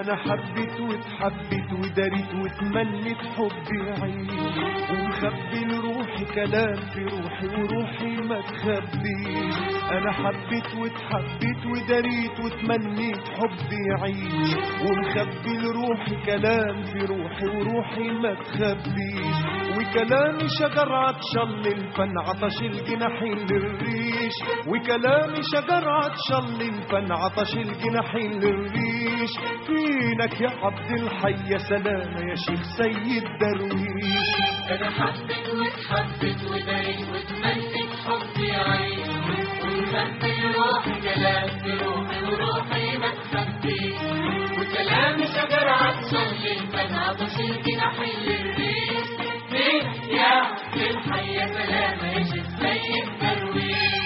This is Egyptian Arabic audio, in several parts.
انا حبيت واتحبيت وداريت واتمنيت حبي عيش ومخبي لروحي كلام في روحي وروحي ما تخبيش انا حبيت واتحبيت وداريت واتمنيت حبي عيش ومخبي لروحي كلام في روحي وروحي ما تخبيش وكلامي شجر عطشان الفن عطش الجناحين للريش وكلامي شجر عطشان الفن عطش الجناحين للريش فينك يا عبد الحي يا سلامة يا شيخ سيد درويش انا حبيت واتحبيت وداريت واتمنيت حبي عيش ومخبي روحي كلام في روحي وروحي ما تخبيش وكلامي شجر عطشان للفن عطش الجناحين للريش فين يا عبد الحي يا سلامة يا شيخ سيد درويش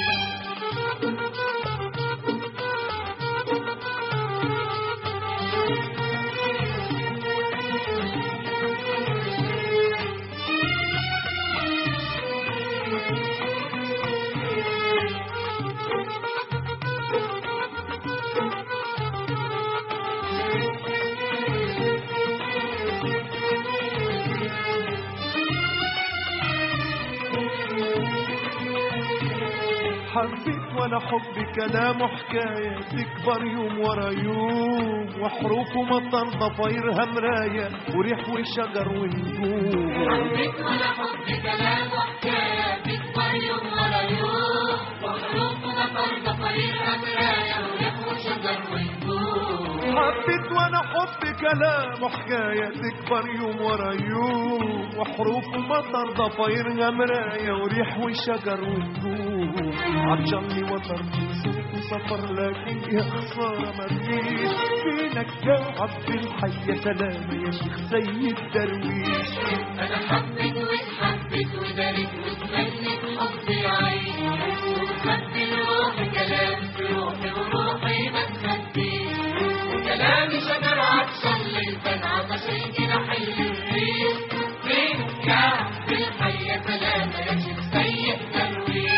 حبيت وانا حب كلام وحكاية تكبر يوم ورا يوم وحروف ومطر ضفايرها مراية وريح وشجر ونجوم حبيت ولا حب كلام وحكاية بتكبر يوم ورا يوم وحروف ومطر ضفايرها مراية وريح وشجر ونجوم حبيت وانا حب كلام وحكاية تكبر يوم ورا يوم وحروف ومطر ضفايرها مراية وريح وشجر ونجوم عطشاني وطر صوت وسفر لكن يا خسارة ما فيش فينك يا عبد الحي يا سلامة يا شيخ سيد درويش أنا حبيت واتحبيت ودارت واتمنيت حبي عيش ومخبي روحي كلام في روحي وروحي ما تخبيش وكلامي شجر عطشان للفن عطش الجناحين للريح فين يا عبد الحي يا سلامة يا شيخ سيد درويش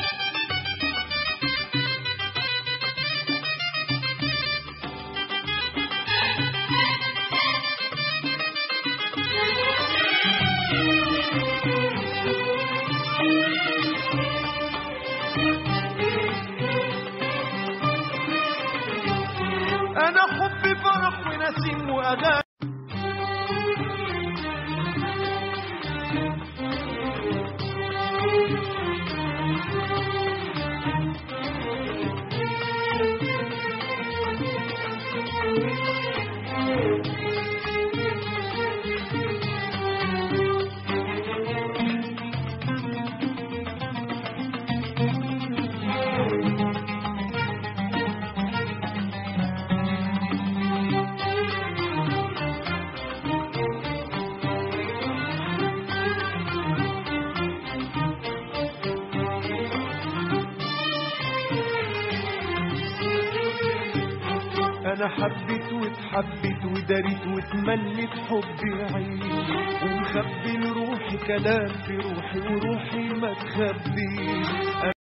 انا حبي فرح ونسيم واغاني انا حبيت واتحبيت وداريت واتمنيت حبي عيش ومخبي لروحي كلام في روحي وروحي ما تخبيش